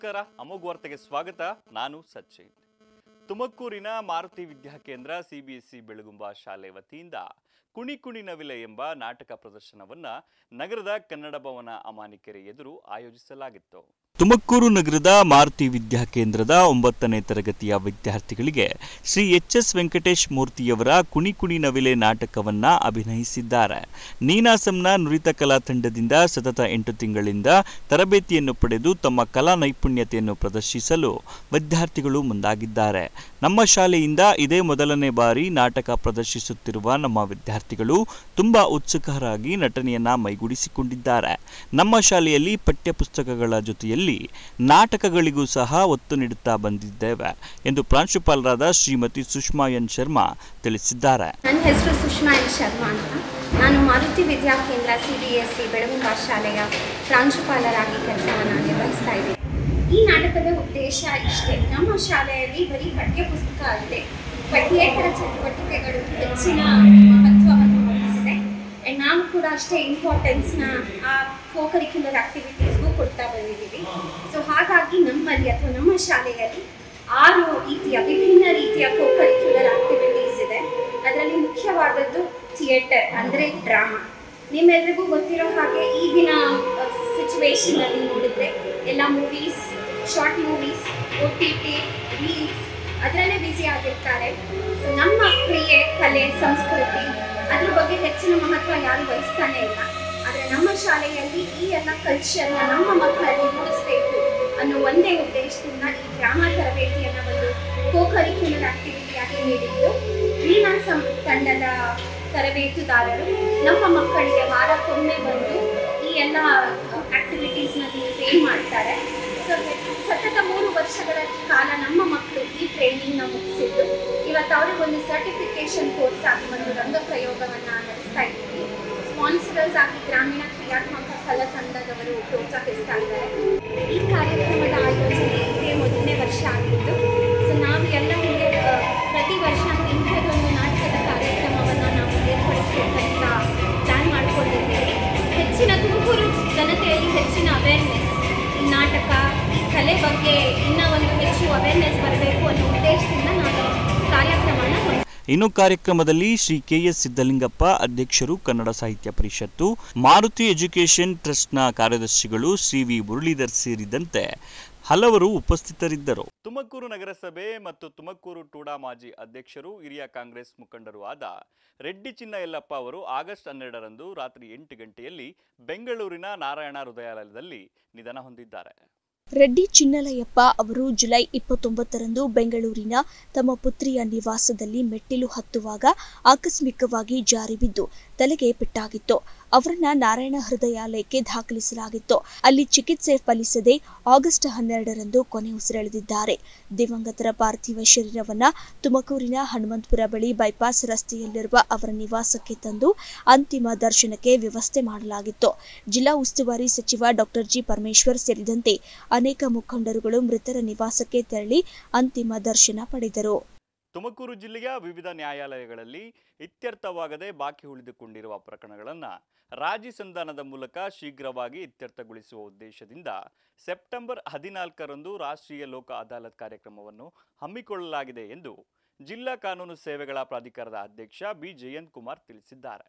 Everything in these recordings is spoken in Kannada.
ನಮಸ್ಕಾರ ಅಮೋಘ್ ವಾರ್ತೆಗೆ ಸ್ವಾಗತ ನಾನು ಸಚಿನ್ ತುಮಕೂರಿನ ಮಾರುತಿ ವಿದ್ಯಾಕೇಂದ್ರ ಸಿಬಿಎಸ್ಇ ಬೆಳಗುಂಬ ಶಾಲೆ ವತಿಯಿಂದ ಕುಣಿ ಕುಣಿ ನವಿಲೆ ಎಂಬ ನಾಟಕ ಪ್ರದರ್ಶನವನ್ನ ನಗರದ ಕನ್ನಡ ಭವನ ಅಮಾನಿಕೆರೆ ಎದುರು ಆಯೋಜಿಸಲಾಗಿತ್ತು ತುಮಕೂರು ನಗರದ ಮಾರುತಿ ವಿದ್ಯಾಕೇಂದ್ರದ ಒಂಬತ್ತನೇ ತರಗತಿಯ ವಿದ್ಯಾರ್ಥಿಗಳಿಗೆ ಶ್ರೀ ಎಚ್ ಎಸ್ ವೆಂಕಟೇಶ್ ಮೂರ್ತಿಯವರ ಕುಣಿ ಕುಣಿ ನವಿಲೆ ನಾಟಕವನ್ನ ಅಭಿನಯಿಸಿದ್ದಾರೆ ನೀನಾಸಂನ ನುರಿತ ಕಲಾ ತಂಡದಿಂದ ಸತತ ಎಂಟು ತಿಂಗಳಿಂದ ತರಬೇತಿಯನ್ನು ಪಡೆದು ತಮ್ಮ ಕಲಾ ನೈಪುಣ್ಯತೆಯನ್ನು ಪ್ರದರ್ಶಿಸಲು ವಿದ್ಯಾರ್ಥಿಗಳು ಮುಂದಾಗಿದ್ದಾರೆ ನಮ್ಮ ಶಾಲೆಯಿಂದ ಇದೇ ಮೊದಲನೇ ಬಾರಿ ನಾಟಕ ಪ್ರದರ್ಶಿಸುತ್ತಿರುವ ನಮ್ಮ ವಿದ್ಯಾರ್ಥಿಗಳು ತುಂಬಾ ಉತ್ಸುಕರಾಗಿ ನಟನೆಯನ್ನ ಮೈಗೂಡಿಸಿಕೊಂಡಿದ್ದಾರೆ ನಮ್ಮ ಶಾಲೆಯಲ್ಲಿ ಪಠ್ಯಪುಸ್ತಕಗಳ ಜೊತೆಯಲ್ಲಿ ನಾಟಕಗಳಿಗೂ ಸಹ ಒತ್ತು ನೀಡುತ್ತಾ ಬಂದಿದ್ದೇವೆ ಎಂದು ಪ್ರಾಂಶುಪಾಲರಾದ ಶ್ರೀಮತಿ ಸುಷ್ಮಾ ಎನ್ ಶರ್ಮಾ ತಿಳಿಸಿದ್ದಾರೆ ನನ್ನ ಹೆಸರು ಸುಷ್ಮಾ ಎನ್ ಶರ್ಮಾ ಅಂತ ನಾನು Maruti Vidyakendra C B S C Belagumba ಶಾಲೆಯ ಪ್ರಾಂಶುಪಾಲರಾಗಿ ಕೆಲಸವನ್ನು ನಿರ್ವಹಿಸ್ತಾ ಇದ್ದೀನಿ ಈ ನಾಟಕದ ಉದ್ದೇಶ ಇಷ್ಟೇ ನಮ್ಮ ಶಾಲೆಯಲ್ಲಿ ಬರೀ ಪಠ್ಯಪುಸ್ತಕ ಅಲ್ಲದೆ ಪಠ್ಯೇತರ ಚಟುವಟಿಕೆಗಳು ಹೆಚ್ಚಿನ ಮಹತ್ವವನ್ನು ವಹಿಸಿದೆ ಆ್ಯಂಡ್ ನಾವು ಕೂಡ ಅಷ್ಟೇ ಇಂಪಾರ್ಟೆನ್ಸ್ನ ಆ ಕೋ ಕರಿಕ್ಯುಲರ್ ಆಕ್ಟಿವಿಟೀಸ್ಗೂ ಕೊಡ್ತಾ ಬಂದಿದ್ದೀವಿ ಸೊ ಹಾಗಾಗಿ ನಮ್ಮಲ್ಲಿ ಅಥವಾ ನಮ್ಮ ಶಾಲೆಯಲ್ಲಿ ಆರು ರೀತಿಯ ವಿಭಿನ್ನ ರೀತಿಯ ಕೋ ಕರಿಕ್ಯುಲರ್ ಆಕ್ಟಿವಿಟೀಸ್ ಇದೆ ಅದರಲ್ಲಿ ಮುಖ್ಯವಾದದ್ದು ಥಿಯೇಟರ್ ಅಂದರೆ ಡ್ರಾಮಾ ನಿಮ್ಮೆಲ್ರಿಗೂ ಗೊತ್ತಿರೋ ಹಾಗೆ ಈಗಿನ ಸಿಚುವೇಶನ್ ಅಲ್ಲಿ ನೋಡಿದ್ರೆ ಎಲ್ಲ movies short movies O T T reels ಅದರಲ್ಲೇ ಬ್ಯುಸಿ ಆಗಿರ್ತಾರೆ ಸೊ ನಮ್ಮ ಕ್ರಿಯೆ ಕಲೆ ಸಂಸ್ಕೃತಿ ಅದ್ರ ಬಗ್ಗೆ ಹೆಚ್ಚಿನ ಮಹತ್ವ ಯಾರು ವಹಿಸ್ತಾನೆ ಇಲ್ಲ ಆದರೆ ನಮ್ಮ ಶಾಲೆಯಲ್ಲಿ ಈ ಎಲ್ಲ ಕಲ್ಚರ್ನ ನಮ್ಮ ಮಕ್ಕಳಲ್ಲಿ ಮೂಡಿಸ್ಬೇಕು ಅನ್ನೋ ಒಂದೇ ಉದ್ದೇಶದಿಂದ ಈ ಡ್ರಾಮಾ ತರಬೇತಿಯನ್ನು ಒಂದು ಕೋ ಕರಿಕ್ಯುಲರ್ ಆಕ್ಟಿವಿಟಿಯಾಗಿ ನೀಡಿದ್ದು ನೀನಾಸಂ ತಂಡದ ತರಬೇತುದಾರರು ನಮ್ಮ ಮಕ್ಕಳಿಗೆ ವಾರಕ್ಕೊಮ್ಮೆ ಬಂದು ಈ ಎಲ್ಲ ಆಕ್ಟಿವಿಟೀಸ್ನಲ್ಲಿ ಟ್ರೈನ್ ಮಾಡ್ತಾರೆ ಸೊ ಸತತ ಮೂರು ವರ್ಷಗಳ ಕಾಲ ನಮ್ಮ ಮಕ್ಕಳು ಈ ಟ್ರೈನಿಂಗ್ನ ಮುಗಿಸಿದ್ದು ಇವತ್ತು ಅವ್ರಿಗೊಂದು ಸರ್ಟಿಫಿಕೇಶನ್ ಕೋರ್ಸ್ ಆಗಿ ಒಂದು ರಂಗ ಪ್ರಯೋಗವನ್ನು ನಡೆಸ್ತಾ ಇದ್ದೀವಿ ಸ್ಪಾನ್ಸರರ್ಸ್ ಆಗಿ ಗ್ರಾಮೀಣ ಕ್ರಿಯಾತ್ಮಕ ಕಲಾ ತಂಡದವರು ಪ್ರೋತ್ಸಾಹಿಸ್ತಾ ಇದ್ದಾರೆ ಈ ಕಾರ್ಯಕ್ರಮದ ಆಯೋಜನೆ ಇದೇ ಮೊದಲನೇ ವರ್ಷ ಆಗಿದ್ದು ಸೊ ನಾವು ಎಲ್ಲ ಹಿಂದೆ ಆ, ಪ್ರತಿ ವರ್ಷ ಇಂಥದ್ದೊಂದು ನಾಟಕದ ಕಾರ್ಯಕ್ರಮವನ್ನು ನಾವು ಏರ್ಪಡಿಸಬೇಕಂತ ಪ್ಲ್ಯಾನ್ ಮಾಡ್ಕೊಂಡಿದ್ದೀವಿ ಹೆಚ್ಚಿನ ತುಮಕೂರು ಜನತೆಯಲ್ಲಿ ಹೆಚ್ಚಿನ ಅವೇರ್ನೆಸ್ ಈ ನಾಟಕ ಈ ಕಲೆ ಬಗ್ಗೆ ಇನ್ನೂ ಒಂದು ಹೆಚ್ಚು ಅವೇರ್ನೆಸ್ ಬರಬೇಕು ಅನ್ನೋ ಉದ್ದೇಶದಿಂದ ನಾವು ಕಾರ್ಯಕ್ರಮನ ಹೊಂದಿದ್ದೀವಿ. ಇನ್ನು ಕಾರ್ಯಕ್ರಮದಲ್ಲಿ ಶ್ರೀ ಕೆಎಸ್ ಸಿದ್ದಲಿಂಗಪ್ಪ ಅಧ್ಯಕ್ಷರು ಕನ್ನಡ ಸಾಹಿತ್ಯ ಪರಿಷತ್ತು ಮಾರುತಿ ಎಜುಕೇಷನ್ ಟ್ರಸ್ಟ್ನ ಕಾರ್ಯದರ್ಶಿಗಳು ಶ್ರೀ ವಿ ಮುರಳೀಧರ್ ಸೇರಿದಂತೆ ಹಲವರು ಉಪಸ್ಥಿತರಿದ್ದರು ತುಮಕೂರು ನಗರಸಭೆ ಮತ್ತು ತುಮಕೂರು ಟೂಡಾ ಮಾಜಿ ಅಧ್ಯಕ್ಷರು ಹಿರಿಯ ಕಾಂಗ್ರೆಸ್ ಮುಖಂಡರು ಆದ ರೆಡ್ಡಿ ಚಿನ್ನ ಯಲ್ಲಪ್ಪ ಅವರು ಆಗಸ್ಟ್ ಹನ್ನೆರಡರಂದು ರಾತ್ರಿ ಎಂಟು ಗಂಟೆಯಲ್ಲಿ ಬೆಂಗಳೂರಿನ ನಾರಾಯಣ ಹೃದಯಾಲಯದಲ್ಲಿ ನಿಧನ ಹೊಂದಿದ್ದಾರೆ ರೆಡ್ಡಿ ಚಿನ್ನಲಯಪ್ಪ ಅವರು ಜುಲೈ ಇಪ್ಪತ್ತೊಂಬತ್ತರಂದು ಬೆಂಗಳೂರಿನ ತಮ್ಮ ಪುತ್ರಿಯ ನಿವಾಸದಲ್ಲಿ ಮೆಟ್ಟಿಲು ಹತ್ತುವಾಗ ಆಕಸ್ಮಿಕವಾಗಿ ಜಾರಿ ಬಿದ್ದು ತಲೆಗೆ ಪೆಟ್ಟಾಗಿತ್ತು ಅವರನ್ನ ನಾರಾಯಣ ಹೃದಯಾಲಯಕ್ಕೆ ದಾಖಲಿಸಲಾಗಿತ್ತು ಅಲ್ಲಿ ಚಿಕಿತ್ಸೆ ಫಲಿಸದೆ ಆಗಸ್ಟ್ ಹನ್ನೆರಡರಂದು ಕೊನೆ ಉಸಿರೆಳೆದಿದ್ದಾರೆ ದಿವಂಗತರ ಪಾರ್ಥಿವ ಶರೀರವನ್ನ ತುಮಕೂರಿನ ಹನುಮಂತಪುರ ಬಳಿ ಬೈಪಾಸ್ ರಸ್ತೆಯಲ್ಲಿರುವ ಅವರ ನಿವಾಸಕ್ಕೆ ತಂದು ಅಂತಿಮ ದರ್ಶನಕ್ಕೆ ವ್ಯವಸ್ಥೆ ಮಾಡಲಾಗಿತ್ತು ಜಿಲ್ಲಾ ಉಸ್ತುವಾರಿ ಸಚಿವ ಡಾಕ್ಟರ್ ಜಿ ಪರಮೇಶ್ವರ್ ಸೇರಿದಂತೆ ಅನೇಕ ಮುಖಂಡರುಗಳು ಮೃತರ ನಿವಾಸಕ್ಕೆ ತೆರಳಿ ಅಂತಿಮ ದರ್ಶನ ಪಡೆದರು ತುಮಕೂರು ಜಿಲ್ಲೆಯ ವಿವಿಧ ನ್ಯಾಯಾಲಯಗಳಲ್ಲಿ ಇತ್ಯರ್ಥವಾಗದೆ ಬಾಕಿ ಉಳಿದುಕೊಂಡಿರುವ ಪ್ರಕರಣಗಳನ್ನು ರಾಜಿ ಸಂಧಾನದ ಮೂಲಕ ಶೀಘ್ರವಾಗಿ ಇತ್ಯರ್ಥಗೊಳಿಸುವ ಉದ್ದೇಶದಿಂದ ಸೆಪ್ಟೆಂಬರ್ ಹದಿನಾಲ್ಕರಂದು ರಾಷ್ಟ್ರೀಯ ಲೋಕ ಅದಾಲತ್ ಕಾರ್ಯಕ್ರಮವನ್ನು ಹಮ್ಮಿಕೊಳ್ಳಲಾಗಿದೆ ಎಂದು ಜಿಲ್ಲಾ ಕಾನೂನು ಸೇವೆಗಳ ಪ್ರಾಧಿಕಾರದ ಅಧ್ಯಕ್ಷ ಬಿ ಜಯಂತ್ ಕುಮಾರ್ ತಿಳಿಸಿದ್ದಾರೆ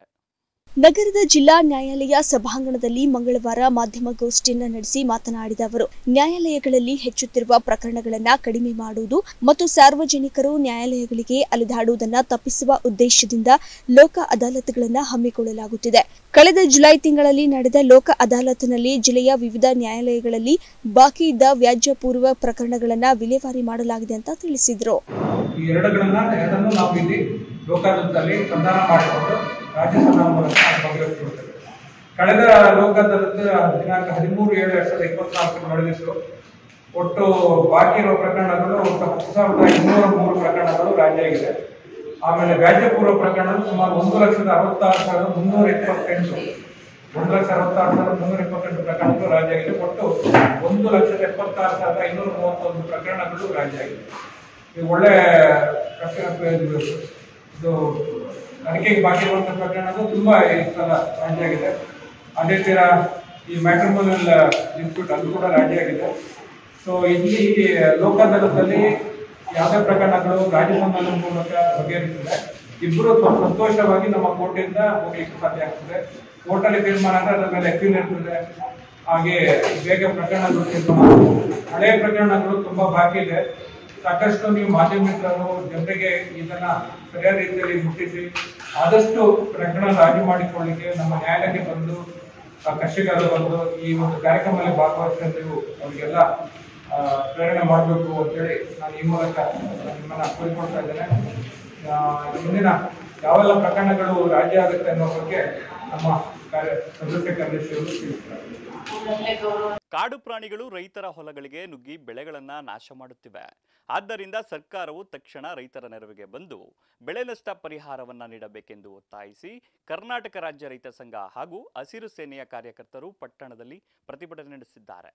ನಗರದ ಜಿಲ್ಲಾ ನ್ಯಾಯಾಲಯ ಸಭಾಂಗಣದಲ್ಲಿ ಮಂಗಳವಾರ ಮಾಧ್ಯಮಗೋಷ್ಠಿಯನ್ನು ನಡೆಸಿ ಮಾತನಾಡಿದ ಅವರು ನ್ಯಾಯಾಲಯಗಳಲ್ಲಿ ಹೆಚ್ಚುತ್ತಿರುವ ಪ್ರಕರಣಗಳನ್ನು ಕಡಿಮೆ ಮಾಡುವುದು ಮತ್ತು ಸಾರ್ವಜನಿಕರು ನ್ಯಾಯಾಲಯಗಳಿಗೆ ಅಲೆದಾಡುವುದನ್ನು ತಪ್ಪಿಸುವ ಉದ್ದೇಶದಿಂದ ಲೋಕ ಅದಾಲತ್ಗಳನ್ನು ಹಮ್ಮಿಕೊಳ್ಳಲಾಗುತ್ತಿದೆ ಕಳೆದ ಜುಲೈ ತಿಂಗಳಲ್ಲಿ ನಡೆದ ಲೋಕ ಅದಾಲತ್ನಲ್ಲಿ ಜಿಲ್ಲೆಯ ವಿವಿಧ ನ್ಯಾಯಾಲಯಗಳಲ್ಲಿ ಬಾಕಿ ಇದ್ದ ವ್ಯಾಜ್ಯ ಪೂರ್ವ ಪ್ರಕರಣಗಳನ್ನು ವಿಲೇವಾರಿ ಮಾಡಲಾಗಿದೆ ಅಂತ ತಿಳಿಸಿದರು ಈ ಎರಡುಗಳನ್ನ ಎರಡನ್ನೂ ನಾವು ಇಲ್ಲಿ ಲೋಕಾಯುಕ್ತದಲ್ಲಿ ಸಂಧಾನ ಮಾಡಿಕೊಂಡು ರಾಜ್ಯ ಸಂಧಾನ ಮೂಲಕ ಬಗೆಹರಿಸಿಕೊಡ್ತೇವೆ ಕಳೆದ ಲೋಕಾಯುಕ್ತದ ದಿನಾಂಕ ಹದಿಮೂರು ಏಳು ಎರಡ್ ಸಾವಿರದ ಇಪ್ಪತ್ನಾಲ್ಕು ನಡೆದಿತ್ತು ಒಟ್ಟು ಬಾಕಿ ಇರುವ ಪ್ರಕರಣಗಳು ಒಟ್ಟು ಹತ್ತು ಸಾವಿರದ ಇನ್ನೂರ ಮೂರು ಪ್ರಕರಣಗಳು ರಾಜ್ಯ ಆಗಿದೆ ಆಮೇಲೆ ವ್ಯಾಜ್ಯ ಪೂರ್ವ ಪ್ರಕರಣಗಳು ಸುಮಾರು ಒಂದು ಲಕ್ಷದ ಅರವತ್ತಾರು ಸಾವಿರದ ಮುನ್ನೂರ ಇಪ್ಪತ್ತೆಂಟು ಒಂದು ಲಕ್ಷ ಅರವತ್ತಾರು ಸಾವಿರದ ಮುನ್ನೂರ ಇಪ್ಪತ್ತೆಂಟು ಪ್ರಕರಣಗಳು ರಾಜ್ಯ ಆಗಿದೆ ಒಟ್ಟು ಒಂದು ಲಕ್ಷದ ಎಪ್ಪತ್ತಾರು ಸಾವಿರದ ಐನೂರ ಮೂವತ್ತೊಂದು ಪ್ರಕರಣಗಳು ರಾಜ್ಯ ಆಗಿದೆ ಇದು ಒಳ್ಳೆ ಪ್ರಕರಣ ಇದು ಇದು ತನಿಖೆಗೆ ಬಾಕಿ ಇರುವಂಥ ಪ್ರಕರಣಗಳು ತುಂಬಾ ಈ ಸಲ ರಾಜ್ಯ ಆಗಿದೆ ಅದೇ ತೀರ ಈ ಮ್ಯಾಟ್ರಿಮೋನಿಯಲ್ ಡಿಸ್ಪ್ಯೂಟ್ ಅದು ಕೂಡ ರಾಜ್ಯ ಆಗಿದೆ ಸೊ ಇಲ್ಲಿ ಲೋಕಾದಾಲತ್ನಲ್ಲಿ ಯಾವುದೇ ಪ್ರಕರಣಗಳು ರಾಜ್ಯ ಸಂಧಾನ ಮೂಲಕ ಬಗೆಹರಿಸಿದ್ರೆ ಇಬ್ಬರು ಸ್ವಲ್ಪ ಸಂತೋಷವಾಗಿ ನಮ್ಮ ಕೋರ್ಟಿಂದ ಹೋಗ್ಲಿಕ್ಕೆ ಸಾಧ್ಯ ಆಗ್ತದೆ ಕೋರ್ಟಲ್ಲಿ ತೀರ್ಮಾನ ಅಂದ್ರೆ ಅದ್ರ ಮೇಲೆ ಅಪೀಲ್ ಇರ್ತದೆ ಹಾಗೆ ಬೇಗ ಪ್ರಕರಣಗಳು ತೀರ್ಮಾನ ಆಗ್ತದೆ. ಹಳೆಯ ಪ್ರಕರಣಗಳು ತುಂಬಾ ಬಾಕಿ ಇದೆ ಸಾಕಷ್ಟು ನೀವು ಮಾಧ್ಯಮಿಕರು ಜನರಿಗೆ ಇದನ್ನ ಸರಿಯಾದ ರೀತಿಯಲ್ಲಿ ಮುಟ್ಟಿಸಿ ಆದಷ್ಟು ಪ್ರಕರಣ ರಾಜಿ ಮಾಡಿಕೊಳ್ಳಿಕ್ಕೆ ನಮ್ಮ ನ್ಯಾಯಾಲಯಕ್ಕೆ ಬಂದು ಆ ಕಕ್ಷಿಗಾರರು ಬಂದು ಈ ಒಂದು ಕಾರ್ಯಕ್ರಮದಲ್ಲಿ ಭಾಗವಹಿಸಿದ ನೀವು ಅವರಿಗೆಲ್ಲ ಆ, ಪ್ರೇರಣೆ ಮಾಡಬೇಕು ಅಂತೇಳಿ ನಾನು ಈ ಮೂಲಕ ನಿಮ್ಮನ್ನ ಕೋರಿಕೊಳ್ತಾ ಇದ್ದೇನೆ ಆ, ಮುಂದಿನ ಯಾವೆಲ್ಲ ಪ್ರಕರಣಗಳು ರಾಜ್ಯ ಆಗುತ್ತೆ ಅನ್ನೋ ಬಗ್ಗೆ ನಮ್ಮ ಕಾರ್ಯ ಸದಸ್ಯ ಕಾರ್ಯದರ್ಶಿಯವರು ತಿಳಿಸ್ತಾರೆ ಕಾಡು ಪ್ರಾಣಿಗಳು ರೈತರ ಹೊಲಗಳಿಗೆ ನುಗ್ಗಿ ಬೆಳೆಗಳನ್ನ ನಾಶ ಮಾಡುತ್ತಿವೆ ಆದ್ದರಿಂದ ಸರ್ಕಾರವು ತಕ್ಷಣ ರೈತರ ನೆರವಿಗೆ ಬಂದು ಬೆಳೆ ನಷ್ಟ ಪರಿಹಾರವನ್ನ ನೀಡಬೇಕೆಂದು ಒತ್ತಾಯಿಸಿ ಕರ್ನಾಟಕ ರಾಜ್ಯ ರೈತ ಸಂಘ ಹಾಗೂ ಹಸಿರು ಸೇನೆಯ ಕಾರ್ಯಕರ್ತರು ಪಟ್ಟಣದಲ್ಲಿ ಪ್ರತಿಭಟನೆ ನಡೆಸಿದ್ದಾರೆ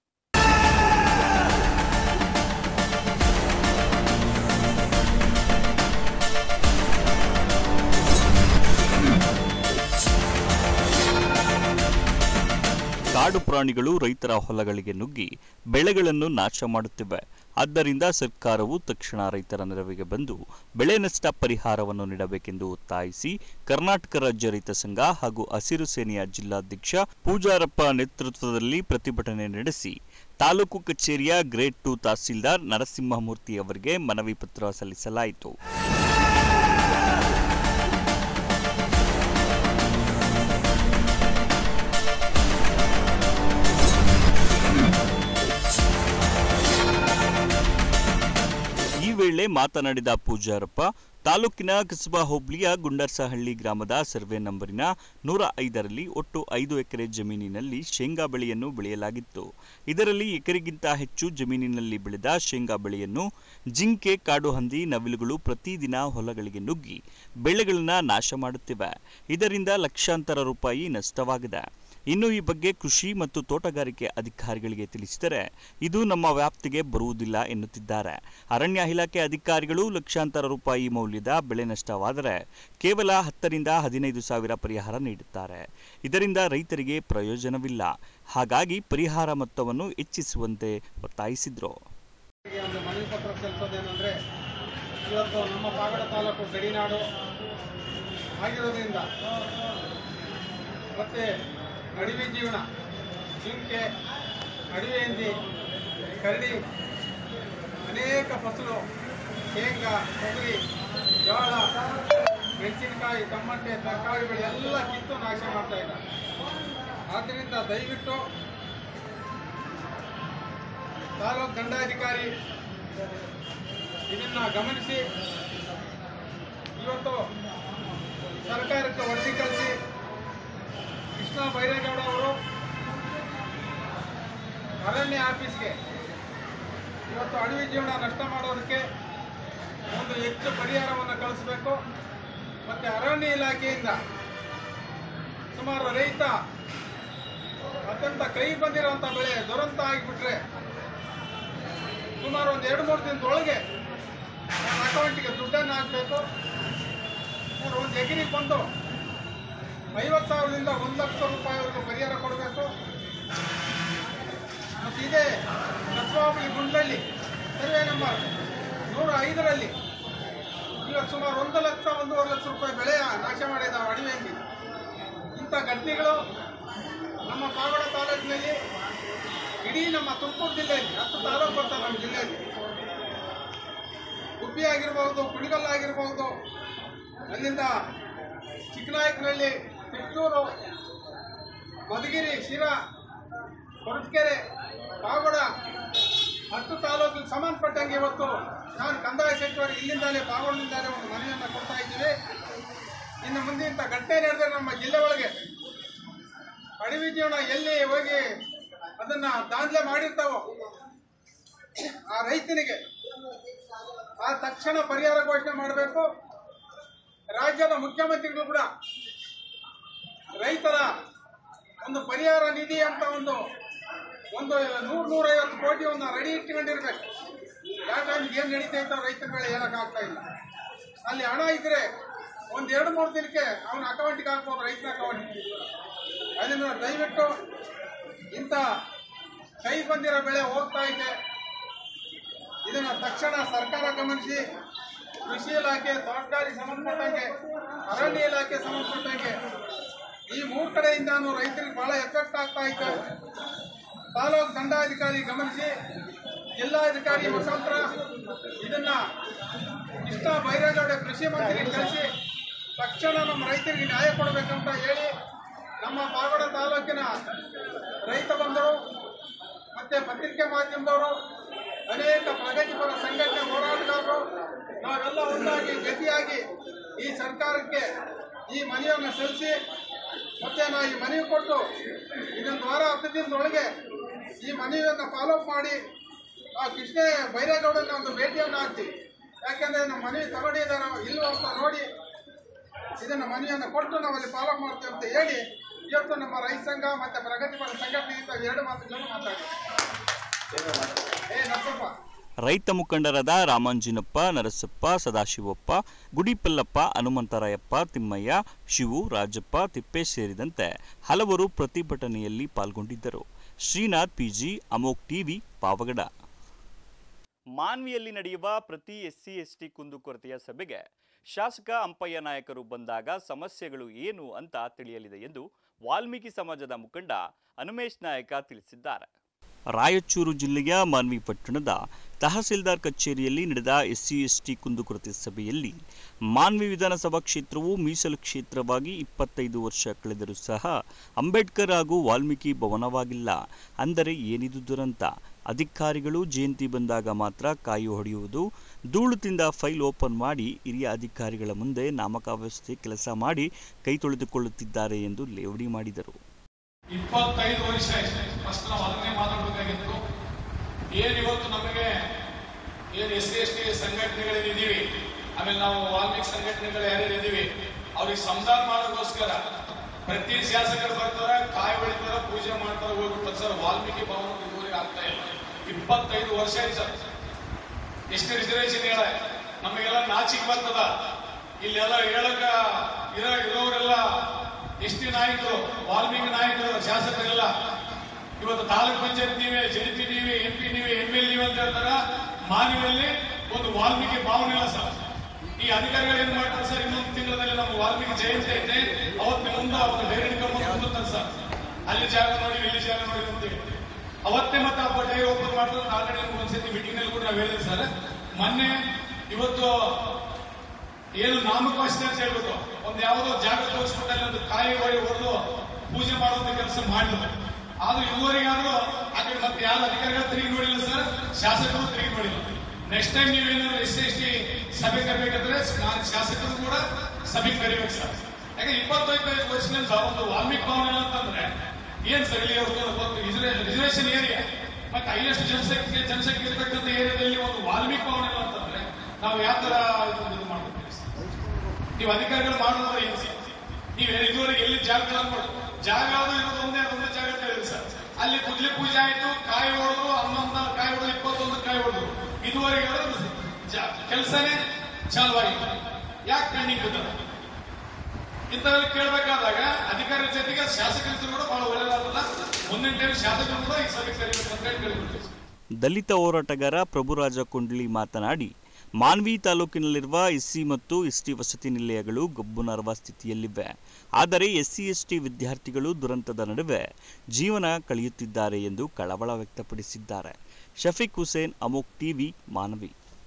ಕಾಡು ಪ್ರಾಣಿಗಳು ರೈತರ ಹೊಲಗಳಿಗೆ ನುಗ್ಗಿ ಬೆಳೆಗಳನ್ನು ನಾಶ ಮಾಡುತ್ತಿವೆ ಆದ್ದರಿಂದ ಸರ್ಕಾರವು ತಕ್ಷಣ ರೈತರ ನೆರವಿಗೆ ಬಂದು ಬೆಳೆ ನಷ್ಟ ಪರಿಹಾರವನ್ನು ನೀಡಬೇಕೆಂದು ಒತ್ತಾಯಿಸಿ ಕರ್ನಾಟಕ ರಾಜ್ಯ ರೈತ ಸಂಘ ಹಾಗೂ ಹಸಿರು ಸೇನೆಯ ಜಿಲ್ಲಾಧ್ಯಕ್ಷ ಪೂಜಾರಪ್ಪ ನೇತೃತ್ವದಲ್ಲಿ ಪ್ರತಿಭಟನೆ ನಡೆಸಿ ತಾಲೂಕು ಕಚೇರಿಯ ಗ್ರೇಡ್ ಟು ತಹಸೀಲ್ದಾರ್ ನರಸಿಂಹಮೂರ್ತಿ ಅವರಿಗೆ ಮನವಿ ಪತ್ರ ಸಲ್ಲಿಸಲಾಯಿತು ಈ ವೇಳೆ ಮಾತನಾಡಿದ ಪೂಜಾರಪ್ಪ ತಾಲೂಕಿನ ಕಸಬಾ ಹೋಬಳಿಯ ಗುಂಡರ್ಸಹಳ್ಳಿ ಗ್ರಾಮದ ಸರ್ವೆ ನಂಬರಿನ ನೂರ ಐದರಲ್ಲಿ ಒಟ್ಟು ಐದು ಎಕರೆ ಜಮೀನಿನಲ್ಲಿ ಶೇಂಗಾ ಬೆಳೆಯನ್ನು ಬೆಳೆಯಲಾಗಿತ್ತು ಇದರಲ್ಲಿ ಎಕರೆಗಿಂತ ಹೆಚ್ಚು ಜಮೀನಿನಲ್ಲಿ ಬೆಳೆದ ಶೇಂಗಾ ಬೆಳೆಯನ್ನು ಜಿಂಕೆ ಕಾಡು ಹಂದಿ ನವಿಲುಗಳು ಪ್ರತಿದಿನ ಹೊಲಗಳಿಗೆ ನುಗ್ಗಿ ಬೆಳೆಗಳನ್ನು ನಾಶ ಮಾಡುತ್ತಿವೆ ಇದರಿಂದ ಲಕ್ಷಾಂತರ ರೂಪಾಯಿ ನಷ್ಟವಾಗಿದೆ ಇನ್ನು ಈ ಬಗ್ಗೆ ಕೃಷಿ ಮತ್ತು ತೋಟಗಾರಿಕೆ ಅಧಿಕಾರಿಗಳಿಗೆ ತಿಳಿಸಿದರೆ ಇದು ನಮ್ಮ ವ್ಯಾಪ್ತಿಗೆ ಬರುವುದಿಲ್ಲ ಎನ್ನುತ್ತಿದ್ದಾರೆ ಅರಣ್ಯ ಇಲಾಖೆ ಅಧಿಕಾರಿಗಳು ಲಕ್ಷಾಂತರ ರೂಪಾಯಿ ಮೌಲ್ಯದ ಬೆಳೆ ನಷ್ಟವಾದರೆ ಕೇವಲ ಹತ್ತರಿಂದ ಹದಿನೈದು ಸಾವಿರ ಪರಿಹಾರ ನೀಡುತ್ತಾರೆ ಇದರಿಂದ ರೈತರಿಗೆ ಪ್ರಯೋಜನವಿಲ್ಲ ಹಾಗಾಗಿ ಪರಿಹಾರ ಮೊತ್ತವನ್ನು ಹೆಚ್ಚಿಸುವಂತೆ ಒತ್ತಾಯಿಸಿದ್ರು ಈ ಒಂದು ಮನವಿ ಪತ್ರ ಸಲ್ಲಿಸೋದೇನೆಂದರೆ ಇವತ್ತು ನಮ್ಮ ಪಾಗಡ ತಾಲೂಕು ಗಡಿನಾಡು ಆಗಿರೋದ್ರಿಂದ ಮತ್ತು ಅಡವಿ ಜೀವನ ಜಿಂಕೆ ಅಡವಿ ಹಂದಿ ಕರಡಿ ಅನೇಕ ಫಸಲು ಶೇಂಗಾ ತೊಗರಿ ಜೋಳ ಮೆಣಸಿನಕಾಯಿ ಟಮಟೆ ತರಕಾರಿ ಬೆಳೆ ಎಲ್ಲ ಕಿತ್ತು ನಾಶ ಮಾಡ್ತಾ ಇದ್ದಾರೆ ಆದ್ದರಿಂದ ದಯವಿಟ್ಟು ತಾಲೂಕು ದಂಡಾಧಿಕಾರಿ ಇದನ್ನ ಗಮನಿಸಿ ಇವತ್ತು ಸರ್ಕಾರಕ್ಕೆ ವರದಿ ಕಳಿಸಿ ಕೃಷ್ಣ ಬೈರೇಗೌಡ ಅವರು ಅರಣ್ಯ ಆಫೀಸ್ಗೆ ಇವತ್ತು ಅಡವಿ ಜೀವನ ನಷ್ಟ ಮಾಡೋದಕ್ಕೆ ಒಂದು ಹೆಚ್ಚು ಪರಿಹಾರವನ್ನು ಕಳಿಸಬೇಕು ಮತ್ತು ಅರಣ್ಯ ಇಲಾಖೆಯಿಂದ ಸುಮಾರು ರೈತ ಅತ್ಯಂತ ಕೈ ಬಂದಿರುವಂಥ ಬೆಳೆ ದುರಂತ ಆಗಿಬಿಟ್ರೆ ಸುಮಾರು ಒಂದು ಎರಡು ಮೂರು ದಿನದೊಳಗೆ ನನ್ನ ಅಕೌಂಟಿಗೆ ದುಡ್ಡನ್ನು ಹಾಕಬೇಕು ಒಂದು ಎಕರೆಗೆ ಬಂದು ಐವತ್ತು ಸಾವಿರದಿಂದ ಒಂದು ಲಕ್ಷ ರೂಪಾಯಿವರೆಗೂ ಪರಿಹಾರ ಕೊಡಬೇಕು ಮತ್ತು ಇದೇ ಕಸ್ಬಾಬಳಿ ಗುಂಡಳ್ಳಿ ಸರ್ವೆ ನಂಬರ್ ನೂರ ಐದರಲ್ಲಿ ಇವತ್ತು ಸುಮಾರು ಒಂದು ಲಕ್ಷ ಒಂದೂವರೆ ಲಕ್ಷ ರೂಪಾಯಿ ಬೆಳೆ ನಾಶ ಮಾಡಿದ್ದಾವೆ ಅಡವಿಯಲ್ಲಿ ಇಂಥ ಘಟನೆಗಳು ನಮ್ಮ ಪಾವಡ ತಾಲೂಕಿನಲ್ಲಿ ಇಡೀ ನಮ್ಮ ತುಮಕೂರು ಜಿಲ್ಲೆಯಲ್ಲಿ ಹತ್ತು ತಾಲೂಕು ಬರ್ತವೆ ನಮ್ಮ ಜಿಲ್ಲೆಯಲ್ಲಿ ಗುಬ್ಬಿ ಆಗಿರ್ಬೋದು ಕುಣಿಗಲ್ ಆಗಿರ್ಬೋದು ಅಲ್ಲಿಂದ ಚಿಕ್ಕನಾಯಕನಹಳ್ಳಿ ತಿಟ್ಟೂರು ಮಧುಗಿರಿ ಶಿರಾ ಕೊರಟಗೆರೆ ಪಾವಗಡ ಹತ್ತು ತಾಲೂಕಿಗೆ ಸಂಬಂಧಪಟ್ಟಂಗೆ ಇವತ್ತು ನಾನು ಕಂದಾಯ ಸಚಿವರಿಗೆ ಇಲ್ಲಿಂದಾಲೇ ಪಾವಗಡದಿಂದಾಲೇ ಒಂದು ಮನವಿಯನ್ನು ಕೊಡ್ತಾ ಇದ್ದೀವಿ ಇನ್ನು ಮುಂದೆ ಇಂಥ ಘಟನೆ ನಡೆದರೆ ನಮ್ಮ ಜಿಲ್ಲೆ ಒಳಗೆ ಅಡವಿ ಜೀವನ ಎಲ್ಲಿ ಹೋಗಿ ಅದನ್ನ ದಾಂಧಲೆ ಮಾಡಿರ್ತಾವೋ ಆ ರೈತನಿಗೆ ಆ ತಕ್ಷಣ ಪರಿಹಾರ ಘೋಷಣೆ ಮಾಡಬೇಕು ರಾಜ್ಯದ ಮುಖ್ಯಮಂತ್ರಿಗಳು ಕೂಡ ರೈತರ ಒಂದು ಪರಿಹಾರ ನಿಧಿ ಅಂತ ಒಂದು ಒಂದು ನೂರ ನೂರೈವತ್ತು ಕೋಟಿಯನ್ನು ರೆಡಿ ಇಟ್ಕೊಂಡಿರ್ಬೇಕು ಯಾವ ಟೈಮ್ಗೆ ಏನು ನಡೀತಾ ಇರ್ತಾವ ರೈತರ ಬೆಳೆ ಹೇಳಕ್ಕಾಗ್ತಾ ಇಲ್ಲ ಅಲ್ಲಿ ಹಣ ಇದ್ರೆ ಒಂದು ಎರಡು ಮೂರು ದಿನಕ್ಕೆ ಅವನ ಅಕೌಂಟಿಗೆ ಹಾಕ್ಬೋದು ರೈತನ ಅಕೌಂಟಿಗೆ ಅದನ್ನು ದಯವಿಟ್ಟು ಇಂಥ ಕೈ ಬಂದಿರೋ ಬೆಳೆ ಹೋಗ್ತಾ ಇದೆ ಇದನ್ನ ತಕ್ಷಣ ಸರ್ಕಾರ ಗಮನಿಸಿ ಕೃಷಿ ಇಲಾಖೆ ತೋಟಗಾರಿ ಸಂಬಂಧಪಟ್ಟಂಗೆ ಅರಣ್ಯ ಇಲಾಖೆ ಸಂಬಂಧಪಟ್ಟಂಗೆ ಈ ಮೂರು ಕಡೆಯಿಂದಾನು ರೈತರಿಗೆ ಬಹಳ ಎಫೆಕ್ಟ್ ಆಗ್ತಾ ಇತ್ತು ತಾಲೂಕು ದಂಡಾಧಿಕಾರಿ ಗಮನಿಸಿ ಜಿಲ್ಲಾಧಿಕಾರಿ ಮುಖಾಂತರ ಇದನ್ನ ಇಷ್ಟ ಬೈರೇಗೌಡ ಕೃಷಿ ಮಂತ್ರಿಗೆ ಕಳಿಸಿ ತಕ್ಷಣ ನಮ್ಮ ರೈತರಿಗೆ ನ್ಯಾಯ ಕೊಡಬೇಕಂತ ಹೇಳಿ ನಮ್ಮ ಪಾವಗಡ ತಾಲೂಕಿನ ರೈತ ಬಂಧುಗಳು ಮತ್ತೆ ಪತ್ರಿಕೆ ಮಾಧ್ಯಮದವರು ಅನೇಕ ಪ್ರಗತಿಪರ ಸಂಘಟನೆ ಹೋರಾಟಗಾರರು ನಾವೆಲ್ಲ ಒಂದಾಗಿ ಜೊತೆಯಾಗಿ ಈ ಸರ್ಕಾರಕ್ಕೆ ಈ ಮನವಿಯನ್ನು ಸಲ್ಲಿಸಿ ಮತ್ತೆ ನಾವು ಈ ಮನವಿ ಕೊಟ್ಟು ಇನ್ನೊಂದು ವಾರ ಹತ್ತು ದಿನದೊಳಗೆ ಈ ಮನವಿಯನ್ನು ಫಾಲೋ ಅಪ್ ಮಾಡಿ ಆ ಕೃಷ್ಣ ಬೈರೇಗೌಡನ ಒಂದು ಭೇಟಿಯನ್ನು ಹಾಕ್ತೀವಿ ಯಾಕೆಂದ್ರೆ ನಮ್ಮ ಮನವಿ ತಗೊಂಡಿದ್ದಾರೋ ಇಲ್ವೋ ಅಂತ ನೋಡಿ ಇದನ್ನ ಮನವಿಯನ್ನು ಕೊಟ್ಟು ನಾವಲ್ಲಿ ಫಾಲೋ ಮಾಡ್ತೀವಿ ಅಂತ ಹೇಳಿ ಇವತ್ತು ನಮ್ಮ ರೈತ ಸಂಘ ಮತ್ತೆ ಪ್ರಗತಿಪರ ಸಂಘಟನೆಯಿಂದ ಎರಡು ಮಾತುಗಳನ್ನು ಮಾತಾಡಿ ಏ ನರಸಪ್ಪ ರೈತ ಮುಖಂಡರಾದ ರಾಮಾಂಜಿನಪ್ಪ ನರಸಪ್ಪ ಸದಾಶಿವಪ್ಪ ಗುಡಿಪಲ್ಲಪ್ಪ ಹನುಮಂತರಾಯಪ್ಪ ತಿಮ್ಮಯ್ಯ ಶಿವು ರಾಜಪ್ಪ ತಿಪ್ಪೇಶ್ ಸೇರಿದಂತೆ ಹಲವರು ಪ್ರತಿಭಟನೆಯಲ್ಲಿ ಪಾಲ್ಗೊಂಡಿದ್ದರು ಶ್ರೀನಾಥ್ ಪಿಜಿ ಅಮೋಕ್ ಟಿವಿ ಪಾವಗಡ ಮಾನ್ವಿಯಲ್ಲಿ ನಡೆಯುವ ಪ್ರತಿ ಎಸ್ಸಿ ಎಸ್ಟಿ ಕುಂದುಕೊರತೆಯ ಸಭೆಗೆ ಶಾಸಕ ಅಂಪಯ್ಯ ನಾಯಕರು ಬಂದಾಗ ಸಮಸ್ಯೆಗಳು ಏನು ಅಂತ ತಿಳಿಯಲಿದೆ ಎಂದು ವಾಲ್ಮೀಕಿ ಸಮಾಜದ ಮುಖಂಡ ಹನುಮೇಶ್ ನಾಯಕ ತಿಳಿಸಿದ್ದಾರೆ ರಾಯಚೂರು ಜಿಲ್ಲೆಯ ಮಾನ್ವಿ ಪಟ್ಟಣದ ತಹಸೀಲ್ದಾರ್ ಕಚೇರಿಯಲ್ಲಿ ನಡೆದ ಎಸ್ಸಿ ಎಸ್ಟಿ ಕುಂದುಕೊರತೆ ಸಭೆಯಲ್ಲಿ ಮಾನ್ವಿ ವಿಧಾನಸಭಾ ಕ್ಷೇತ್ರವು ಮೀಸಲು ಕ್ಷೇತ್ರವಾಗಿ ಇಪ್ಪತ್ತೈದು ವರ್ಷ ಕಳೆದರೂ ಸಹ ಅಂಬೇಡ್ಕರ್ ಹಾಗೂ ವಾಲ್ಮೀಕಿ ಭವನವಾಗಿಲ್ಲ ಅಂದರೆ ಏನಿದು ದುರಂತ ಅಧಿಕಾರಿಗಳು ಜಯಂತಿ ಬಂದಾಗ ಮಾತ್ರ ಕಾಯಿ ಹೊಡೆಯುವುದು ಧೂಳು ತಿಂದ ಫೈಲ್ ಓಪನ್ ಮಾಡಿ ಹಿರಿಯ ಅಧಿಕಾರಿಗಳ ಮುಂದೆ ನಾಮಕಾವಸ್ಥೆ ಕೆಲಸ ಮಾಡಿ ಕೈ ತೊಳೆದುಕೊಳ್ಳುತ್ತಿದ್ದಾರೆ ಎಂದು ಲೇವಡಿ ಮಾಡಿದರು ಇಪ್ಪತ್ತೈದು ವರ್ಷ ಆಯ್ತು ಫಸ್ಟ್ ನಾವು ಅದನ್ನೇ ಮಾತಾಡಬೇಕಾಗಿತ್ತು ಏನ್ ಇವತ್ತು ನಮಗೆ ಏನ್ ಎಸ್ ಸಿ ಎಸ್ ಟಿ ಸಂಘಟನೆಗಳೇನಿದ್ದೀವಿ ಆಮೇಲೆ ನಾವು ವಾಲ್ಮೀಕಿ ಸಂಘಟನೆಗಳು ಯಾರ್ಯಾರು ಇದೀವಿ ಅವ್ರಿಗೆ ಸಂಧಾನ ಮಾಡೋದಕ್ಕೋಸ್ಕರ ಪ್ರತಿ ಶಾಸಕರು ಬರ್ತಾರ ಕಾಯಿ ಹೊಡಿತಾರ ಪೂಜೆ ಮಾಡ್ತಾರ ಹೋಗ್ಬಿಡ್ತಾರೆ ಸರ್ ವಾಲ್ಮೀಕಿ ಭವನ ಇದುವರೆಗೆ ಆಗ್ತಾ ಇಲ್ಲ ಇಪ್ಪತ್ತೈದು ವರ್ಷ ಆಯ್ತು ಸರ್ ಎಷ್ಟು ರಿಸರ್ವೇಶನ್ ಹೇಳ ನಮಗೆಲ್ಲ ನಾಚಿಕೆ ಬರ್ತದ ಇಲ್ಲೆಲ್ಲ ಹೇಳಕ ಇರೋ ಇರೋರೆಲ್ಲ ಎಷ್ಟಿ ನಾಯಕರು ವಾಲ್ಮೀಕಿ ನಾಯಕರು ಶಾಸಕರೆಲ್ಲ ಇವತ್ತು ತಾಲೂಕ್ ಪಂಚಾಯತ್ ನೀವೇ ಜೆಡಿಪಿ ನೀವೇ ಎಂ ಪಿ ನೀವೇ ಎಂ ಎಲ್ ನೀವೇ ಅಂತ ಹೇಳ್ತಾರ ಮಾನವಿಯಲ್ಲಿ ಒಂದು ವಾಲ್ಮೀಕಿ ಭಾವನೆ ಇಲ್ಲ ಸರ್ ಈ ಅಧಿಕಾರಿಗಳು ಏನ್ ಮಾಡ್ತಾರೆ ಸರ್ ಇನ್ನೊಂದು ತಿಂಗಳಲ್ಲಿ ನಮ್ಮ ವಾಲ್ಮೀಕಿ ಜಯಂತಿ ಐತೆ ಅವತ್ತು ಮುಂದೆ ಅವತ್ತು ಡೈರಿ ಕುಂದಿರ್ತಾರೆ ಸರ್ ಅಲ್ಲಿ ಜಾಗ ನೋಡಿ ಇಲ್ಲಿ ಜಾಗ ನೋಡಿ ಅಂತೇಳಿ ಅವತ್ತೇ ಮತ್ತೆ ಹಬ್ಬ ಡೈರಿ ಓಪನ್ ಮಾಡ್ತಾರೆ ಆಲ್ರೆಡಿ ನಮ್ಗೆ ಒಂದ್ಸತಿ ಮೀಟಿಂಗ್ ನಲ್ಲಿ ಕೂಡ ನಾವು ಹೇಳಿದ್ವಿ ಸರ್ ಮೊನ್ನೆ ಇವತ್ತು ಏನು ನಾಮಕಾವಸ್ಥೆ ಅಂತ ಹೇಳ್ಬಿಟ್ಟು ಒಂದು ಯಾವುದೋ ಜಾಗ ತೋರಿಸ್ಬಿಟ್ಟು ಅಲ್ಲಿ ಒಂದು ಕಾಯಿ ಹೊಡಿ ಹೊಡೆದು ಪೂಜೆ ಮಾಡುವಂತ ಕೆಲಸ ಮಾಡಿದ್ರು ಆದ್ರೂ ಇದುವರೆಗಾದ್ರೂ ಆ ಕಡೆ ಮತ್ತೆ ಯಾರು ಅಧಿಕಾರಿಗಳು ತಿರುಗಿ ನೋಡಿಲ್ಲ ಸರ್ ಶಾಸಕರು ತಿರುಗಿ ನೋಡಿಲ್ಲ ನೆಕ್ಸ್ಟ್ ಟೈಮ್ ನೀವೇನಾದ್ರು ಎಸ್ ಎಸ್ ಟಿ ಸಭೆ ಕರಿಬೇಕಂದ್ರೆ ನಾನು ಶಾಸಕರು ಕೂಡ ಸಭೆಗೆ ಕರಿಬೇಕು ಸರ್ ಯಾಕಂದ್ರೆ ಇಪ್ಪತ್ತೈದು ವರ್ಷದಿಂದ ಒಂದು ವಾಲ್ಮೀಕಿ ಭವನ ಅಂತಂದ್ರೆ ಏನ್ ಸರ್ ಇಲ್ಲಿ ರಿಸರ್ವೇಶನ್ ಏರಿಯಾ ಮತ್ತೆ ಹೈಯೆಸ್ಟ್ ಜನಸಂಖ್ಯೆ ಜನಸಂಖ್ಯೆ ಇರತಕ್ಕಂಥ ಏರಿಯಾದಲ್ಲಿ ಒಂದು ವಾಲ್ಮೀಕಿ ಭವನ ಇಲ್ಲ ಅಂತಂದ್ರೆ ನಾವು ಯಾವ ತರ ಇದನ್ನ ಇದು ಮಾಡ್ಬೇಕು ನೀವು ಅಧಿಕಾರಿಗಳು ಮಾಡೋದ್ರೆ ಏನು ಸರ್ ನೀವು ಇದುವರೆಗೆ ಎಲ್ಲಿ ಜಾಗ ಕೊಡು ಜಾಗ ಅದು ಇರೋದು ಒಂದೇ ಒಂದೇ ಜಾಗ ಅಂತ ಹೇಳಿದ್ರು ಸರ್ ಅಲ್ಲಿ ಕುದ್ಲಿ ಪೂಜೆ ಆಯ್ತು ಕಾಯಿ ಹೊಡೆದ್ರು ಹನ್ನೊಂದು ಕಾಯಿ ಹೊಡೆದು ಇಪ್ಪತ್ತೊಂದು ಕಾಯಿ ಹೊಡೆದ್ರು ಇದುವರೆಗೆ ಕೆಲಸನೇ ಚಾಲುವಾಗಿತ್ತು ಯಾಕೆ ಪೆಂಡಿಂಗ್ ಬಿದ್ದದ ಇಂಥವೆಲ್ಲ ಕೇಳಬೇಕಾದಾಗ ಅಧಿಕಾರಿಗಳ ಜೊತೆಗೆ ಶಾಸಕರ ಕೂಡ ಬಹಳ ಒಳ್ಳೆಯದಾಗಲ್ಲ ಮುಂದಿನ ಟೈಮ್ ಶಾಸಕರು ಕೂಡ ಈ ಸಭೆ ಕರಿಬೇಕು ಅಂತ ಹೇಳಿ ಕೇಳಿಬಿಡ್ತೀವಿ ದಲಿತ ಹೋರಾಟಗಾರ ಪ್ರಭುರಾಜ ಕುಂಡ್ಲಿ ಮಾತನಾಡಿ ಮಾನ್ವಿ ತಾಲೂಕಿನಲ್ಲಿರುವ ಎಸ್ಸಿ ಮತ್ತು ಎಸ್ಟಿ ವಸತಿ ನಿಲಯಗಳು ಗಬ್ಬುನಾರುವ ಸ್ಥಿತಿಯಲ್ಲಿವೆ ಆದರೆ ಎಸ್ಸಿ ಎಸ್ಟಿ ವಿದ್ಯಾರ್ಥಿಗಳು ದುರಂತದ ನಡುವೆ ಜೀವನ ಕಳೆಯುತ್ತಿದ್ದಾರೆ ಎಂದು ಕಳವಳ ವ್ಯಕ್ತಪಡಿಸಿದ್ದಾರೆ ಶಫೀಕ್ ಹುಸೇನ್ ಅಮೋಕ್ ಟಿವಿ ಮಾನವಿ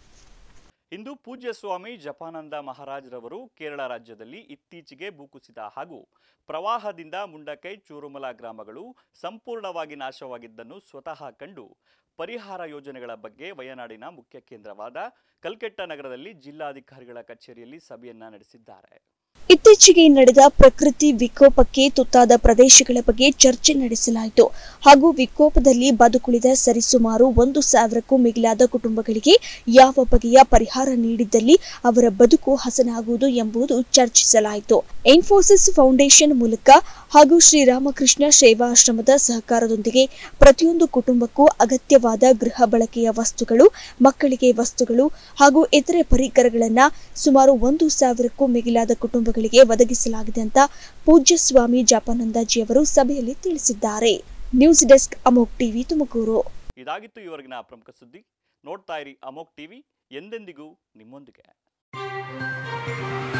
ಇಂದು ಪೂಜ್ಯ ಸ್ವಾಮಿ ಜಪಾನಂದ ಮಹಾರಾಜರವರು ಕೇರಳ ರಾಜ್ಯದಲ್ಲಿ ಇತ್ತೀಚೆಗೆ ಭೂಕುಸಿತ ಹಾಗೂ ಪ್ರವಾಹದಿಂದ ಮುಂಡಕೈ ಚೂರುಮಲ ಗ್ರಾಮಗಳು ಸಂಪೂರ್ಣವಾಗಿ ನಾಶವಾಗಿದ್ದನ್ನು ಸ್ವತಃ ಕಂಡು ಪರಿಹಾರ ಯೋಜನೆಗಳ ಬಗ್ಗೆ ವಯನಾಡಿನ ಮುಖ್ಯ ಕೇಂದ್ರವಾದ ಕಲ್ಕೆಟ್ಟ ನಗರದಲ್ಲಿ ಜಿಲ್ಲಾಧಿಕಾರಿಗಳ ಕಚೇರಿಯಲ್ಲಿ ಸಭೆಯನ್ನ ನಡೆಸಿದ್ದಾರೆ ಇತ್ತೀಚೆಗೆ ನಡೆದ ಪ್ರಕೃತಿ ವಿಕೋಪಕ್ಕೆ ತುತ್ತಾದ ಪ್ರದೇಶಗಳ ಬಗ್ಗೆ ಚರ್ಚೆ ನಡೆಸಲಾಯಿತು ಹಾಗೂ ವಿಕೋಪದಲ್ಲಿ ಬದುಕುಳಿದ ಸರಿಸುಮಾರು ಒಂದು ಸಾವಿರಕ್ಕೂ ಮಿಗಿಲಾದ ಕುಟುಂಬಗಳಿಗೆ ಯಾವ ಬಗೆಯ ಪರಿಹಾರ ನೀಡಿದ್ದಲ್ಲಿ ಅವರ ಬದುಕು ಹಸನಾಗುವುದು ಎಂಬುದು ಚರ್ಚಿಸಲಾಯಿತು ಇನ್ಫೋಸಿಸ್ ಫೌಂಡೇಶನ್ ಮೂಲಕ ಹಾಗೂ ಶ್ರೀರಾಮಕೃಷ್ಣ ಸೇವಾಶ್ರಮದ ಸಹಕಾರದೊಂದಿಗೆ ಪ್ರತಿಯೊಂದು ಕುಟುಂಬಕ್ಕೂ ಅಗತ್ಯವಾದ ಗೃಹ ಬಳಕೆಯ ವಸ್ತುಗಳು ಮಕ್ಕಳಿಗೆ ವಸ್ತುಗಳು ಹಾಗೂ ಇತರೆ ಪರಿಕರಗಳನ್ನು ಸುಮಾರು ಒಂದು ಸಾವಿರಕ್ಕೂ ಮಿಗಿಲಾದ ಕುಟುಂಬಗಳಿಗೆ ಒದಗಿಸಲಾಗಿದೆ ಅಂತ ಪೂಜ್ಯ ಸ್ವಾಮಿ ಜಪಾನಂದಾಜಿಯವರು ಸಭೆಯಲ್ಲಿ ತಿಳಿಸಿದ್ದಾರೆ news desk Amok TV Tumakuru ಇದಾಗಿತ್ತು ಇವರೆಗಿನ ಪ್ರಮುಖ ಸುದ್ದಿ ನೋಡ್ತಾ ಇರಿ ಅಮೋಕ್ ಟಿವಿ ಎಂದೆಂದಿಗೂ ನಿಮ್ಮೊಂದಿಗೆ